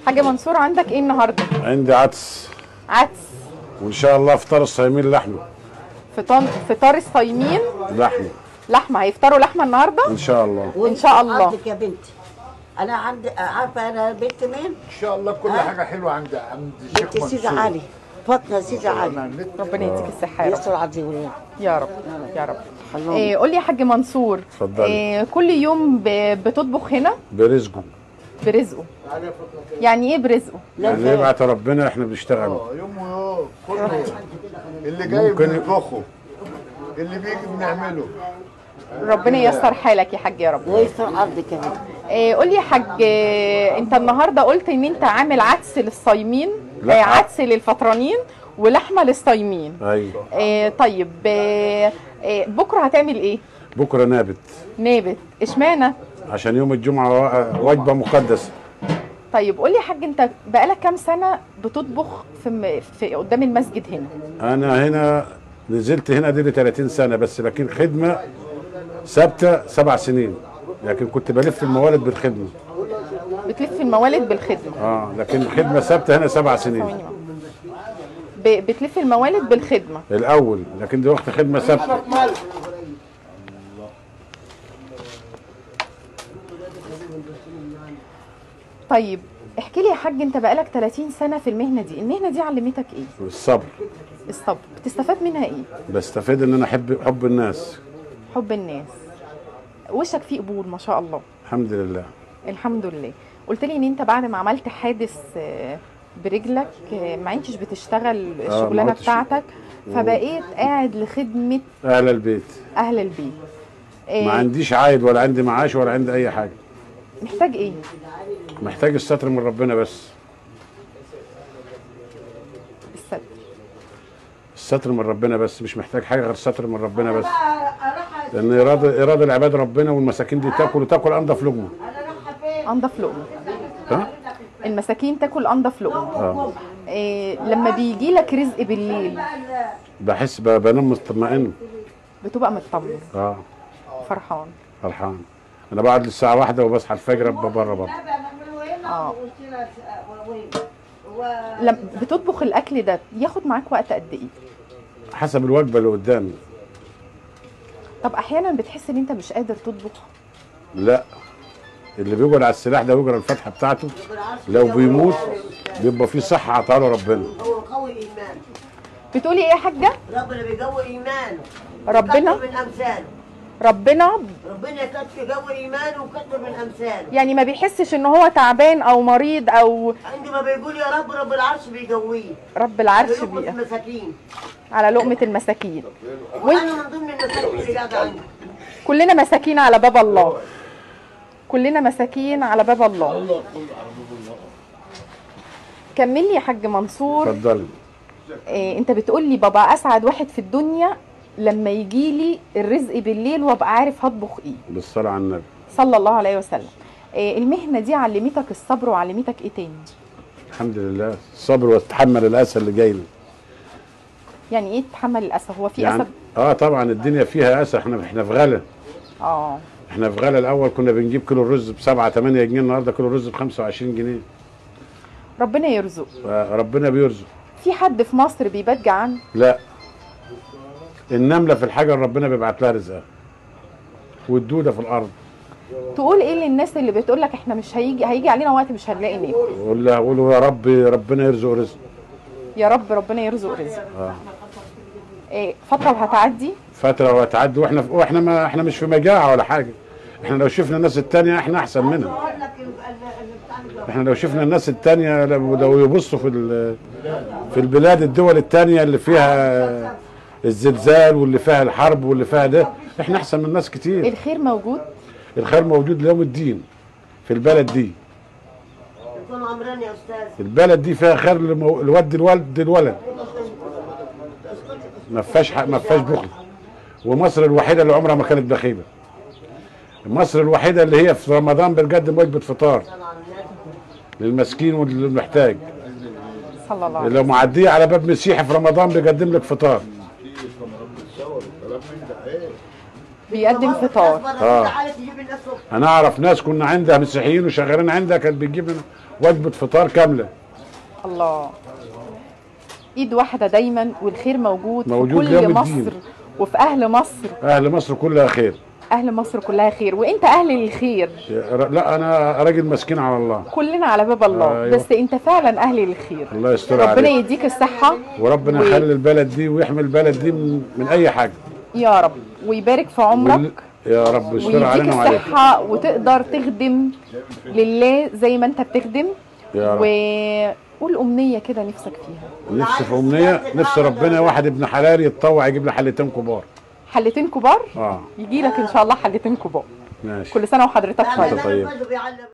حاج منصور عندك ايه النهارده عندي عدس عدس وان شاء الله افطار الصايمين لحمه فطار فطار الصايمين لحمه لحمه هيفطروا لحمه النهارده ان شاء الله إن شاء الله. عندك يا بنتي انا عندي عارفه انا بنت مين؟ ان شاء الله كل حاجه حلوه عند عند الشيخ بنت سيدي منصور علي فاطمه سيدي علي ربنا يديك الصحه يا رب يسر عزيزي يا رب يا رب خلوهم. إيه قول لي يا حاج منصور اتفضلي. إيه كل يوم ب- بتطبخ هنا برزقه برزقه يعني ايه برزقه يعني يبعت ربنا احنا بنشتغل اه يوم ويوم كله اللي جاي ممكن- بنطبخه اللي بيجي بنعمله ربنا ييسر حالك يا حاج يا رب ويسر عرضك يا بنتي إيه قول لي يا حاج إيه انت النهارده قلت ان انت عامل عدس للصايمين لا. إيه عدس للفطرانين ولحمه للصايمين ايوه إيه طيب إيه إيه بكره هتعمل ايه بكره نابت نابت اشمعنى عشان يوم الجمعه و- وجبه مقدسه طيب قول لي يا حاج انت بقالك كام سنه بتطبخ في, م... في قدام المسجد هنا انا هنا نزلت هنا دي لي 30 سنه بس لكن خدمه ثابته سبع سنين لكن كنت بلف الموالد بالخدمه بتلف الموالد بالخدمه اه لكن الخدمه ثابته هنا سبع سنين ثواني بقى. ب... بتلف الموالد بالخدمه الاول لكن دلوقتي خدمه ثابته طيب احكي لي يا حاج انت بقالك 30 سنه في المهنه دي المهنه دي علمتك ايه الصبر الصبر بتستفاد منها ايه بستفيد ان انا احب حب الناس حب الناس وشك فيه قبول ما شاء الله الحمد لله الحمد لله قلت لي ان انت بعد ما عملت حادث آه، برجلك آه، ما عدتش بتشتغل ما الشغلانه عدتش. بتاعتك فبقيت قاعد لخدمه اهل البيت اهل البيت ما آه، عنديش عايد ولا عندي معاش ولا عندي اي حاجه محتاج ايه محتاج الستر من ربنا بس الستر الستر من ربنا بس مش محتاج حاجه غير الستر من ربنا بس لان اراده اراده العباد ربنا والمساكين دي تاكل وتاكل انضف لقمه انضف لقمه ها المساكين تاكل انضف لقمه اه إيه لما بيجي لك رزق بالليل بحس ب- بنام مطمئن بتبقى مطمن اه فرحان فرحان انا بقعد للساعه واحدة وبصحى الفجر ابقى بره بره اه لما بتطبخ الاكل ده ياخد معاك وقت قد ايه حسب الوجبه اللي قدامي طب احيانا بتحس ان انت مش قادر تطبخ لا اللي بيقعد على السلاح ده ويقرا الفتحه بتاعته لو بيموت بيبقى فيه صحه عطاها له ربنا هو قوي ايمان بتقولي ايه يا حاجه ربنا بيقوي ايمانه ربنا كتر من امثاله ربنا ربنا كتر يقوي ايمانه وكتر من امثاله يعني ما بيحسش ان هو تعبان او مريض او عندما بيقول يا رب رب العرش بيقويه رب العرش بيقوم بيئة المساكين على لقمه المساكين وانا من ضمن المساكين اللي قاعده عندي كلنا مساكين على باب الله كلنا مساكين على باب الله كمل لي يا حاج منصور اتفضلي إيه انت بتقول لي بابا اسعد واحد في الدنيا لما يجي لي الرزق بالليل وابقى عارف هطبخ ايه بالصلاه على النبي صلى الله عليه وسلم إيه المهنه دي علمتك الصبر وعلمتك ايه تاني الحمد لله الصبر وتحمل الاسى اللي جاي لي يعني ايه تتحمل الاسى هو في يعني اسى اه طبعا الدنيا فيها اسى احنا احنا في غلا اه احنا في غلا الاول كنا بنجيب كيلو الرز ب 7 8 جنيه النهارده كيلو الرز ب 25 جنيه ربنا يرزق ربنا بيرزق في حد في مصر بيبات جعان لا النمله في الحاجه اللي ربنا بيبعت لها رزقها والدوده في الارض تقول ايه للناس اللي بتقول لك احنا مش هيجي هيجي علينا وقت مش هنلاقي ناكل قول لها قولوا يا رب ربنا يرزق رزق يا رب ربنا يرزق رزق اه إيه فتره وهتعدي فتره وهتعدي واحنا واحنا ما احنا مش في مجاعه ولا حاجه احنا لو شفنا الناس التانية احنا احسن منهم احنا لو شفنا الناس التانية لو لو يبصوا في ال- في البلاد الدول التانية اللي فيها الزلزال واللي فيها الحرب واللي فيها ده احنا احسن من ناس كتير الخير موجود الخير موجود ليوم الدين في البلد دي يكون عمران يا استاذ البلد دي فيها خير لمو- لود الولد الولد ما فيهاش ح- ما فيهاش بخل ومصر الوحيده اللي عمرها ما كانت بخيله مصر الوحيده اللي هي في رمضان بتقدم وجبه فطار للمسكين والمحتاج صلى الله عليه لو معديه على باب مسيحي في رمضان بيقدم لك فطار بيقدم فطار آه. تعالى تجيب لنا الصبح انا اعرف ناس كنا عندها مسيحيين وشغالين عندها كانت بتجيب لنا وجبه فطار كامله الله ايد واحده دايما والخير موجود, موجود في يوم كل الدين. مصر وفي اهل مصر اهل مصر كلها خير اهل مصر كلها خير وانت اهل الخير لا انا راجل مسكين على الله كلنا على باب الله أيوة. بس انت فعلا اهل الخير الله يستر ربنا عليك يديك الصحه وربنا و- يخلي البلد دي ويحمي البلد دي من, من اي حاجه يا رب ويبارك في عمرك وال- يا رب يستر ويديك علينا وعليك الصحة وتقدر تخدم لله زي ما انت بتخدم يا رب وقول أمنية كده نفسك فيها نفسي في امنيه نفسي ربنا واحد ابن حلال يتطوع يجيب لي حلتين كبار حلتين كبار اه يجي لك إن شاء الله حلتين كبار ماشي كل سنة وحضرتك لا، طيب لا، طيب. لا، بيعلم